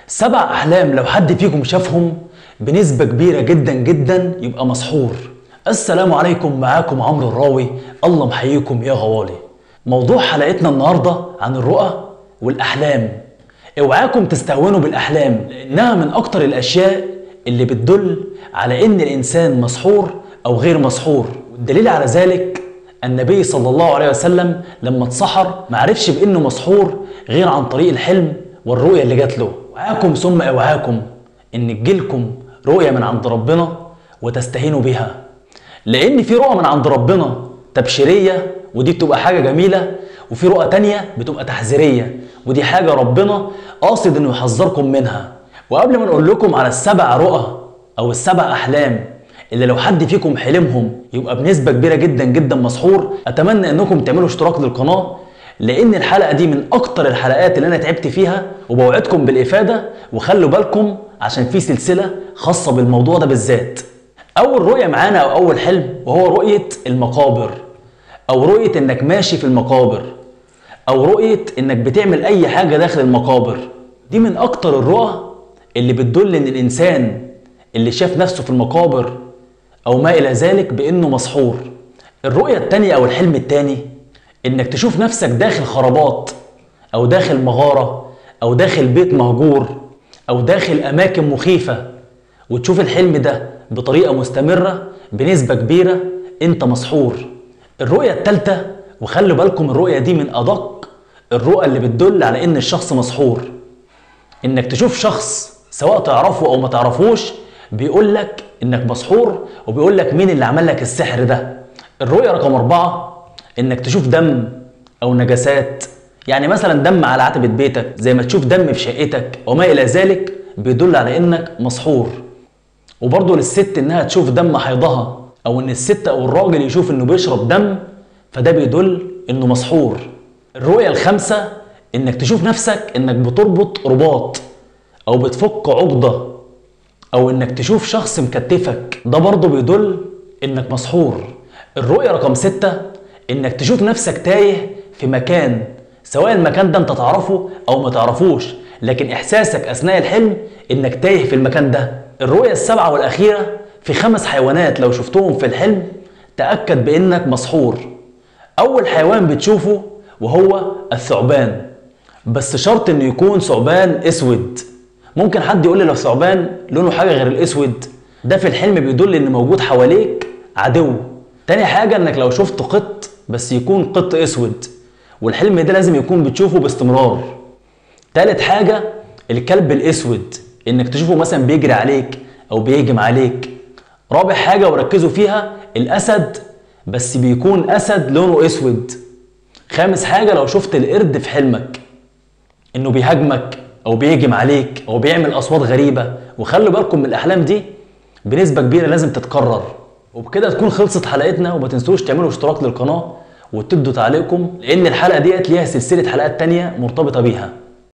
سبع أحلام لو حد فيكم شافهم بنسبة كبيرة جدا جدا يبقى مسحور السلام عليكم معاكم عمرو الراوي الله محييكم يا غوالي موضوع حلقتنا النهاردة عن الرؤى والأحلام اوعاكم تستهونوا بالأحلام لأنها من أكتر الأشياء اللي بتدل على إن الإنسان مسحور أو غير مسحور والدليل على ذلك النبي صلى الله عليه وسلم لما اتسحر معرفش بانه مسحور غير عن طريق الحلم والرؤيه اللي جات له وعاكم ثم اوعاكم ان تجيلكم رؤيه من عند ربنا وتستهينوا بها لان في رؤى من عند ربنا تبشيريه ودي بتبقى حاجه جميله وفي رؤى تانية بتبقى تحذيريه ودي حاجه ربنا قاصد انه يحذركم منها وقبل ما نقول لكم على السبع رؤى او السبع احلام اللي لو حد فيكم حلمهم يبقى بنسبه كبيره جدا جدا مسحور اتمنى انكم تعملوا اشتراك للقناه لان الحلقه دي من اكتر الحلقات اللي انا تعبت فيها وبوعدكم بالافاده وخلوا بالكم عشان في سلسله خاصه بالموضوع ده بالذات اول رؤيه معانا او اول حلم وهو رؤيه المقابر او رؤيه انك ماشي في المقابر او رؤيه انك بتعمل اي حاجه داخل المقابر دي من اكتر الرؤى اللي بتدل ان الانسان اللي شاف نفسه في المقابر أو ما إلى ذلك بإنه مسحور الرؤية التانية أو الحلم التاني إنك تشوف نفسك داخل خرابات أو داخل مغارة أو داخل بيت مهجور أو داخل أماكن مخيفة وتشوف الحلم ده بطريقة مستمرة بنسبة كبيرة أنت مسحور الرؤية التالتة وخلوا بالكم الرؤية دي من أدق الرؤى اللي بتدل على إن الشخص مسحور إنك تشوف شخص سواء تعرفه أو ما تعرفوش بيقول لك انك مسحور وبيقول لك مين اللي عمل لك السحر ده الرؤيه رقم أربعة انك تشوف دم او نجاسات يعني مثلا دم على عتبة بيتك زي ما تشوف دم في شقتك وما الى ذلك بيدل على انك مسحور وبرضه للست انها تشوف دم حيضها او ان الست او الراجل يشوف انه بيشرب دم فده بيدل انه مسحور الرؤيه الخامسه انك تشوف نفسك انك بتربط رباط او بتفك عقده او انك تشوف شخص مكتفك ده برضه بيدل انك مسحور الرؤية رقم ستة انك تشوف نفسك تايه في مكان سواء المكان ده انت تعرفه او ما تعرفوش لكن احساسك اثناء الحلم انك تايه في المكان ده الرؤية السابعة والاخيرة في خمس حيوانات لو شفتهم في الحلم تأكد بانك مسحور اول حيوان بتشوفه وهو الثعبان بس شرط انه يكون ثعبان اسود ممكن حد يقول لي لو ثعبان لونه حاجه غير الاسود ده في الحلم بيدل ان موجود حواليك عدو تاني حاجه انك لو شفت قط بس يكون قط اسود والحلم ده لازم يكون بتشوفه باستمرار تالت حاجه الكلب الاسود انك تشوفه مثلا بيجري عليك او بيهجم عليك رابع حاجه وركزوا فيها الاسد بس بيكون اسد لونه اسود خامس حاجه لو شفت القرد في حلمك انه بيهاجمك او بيهجم عليك او بيعمل اصوات غريبه وخلوا بالكم من الاحلام دي بنسبه كبيره لازم تتكرر وبكده تكون خلصت حلقتنا وما تنسوش تعملوا اشتراك للقناه وتدوا تعليقكم لان الحلقه ديت ليها سلسله حلقات تانية مرتبطه بيها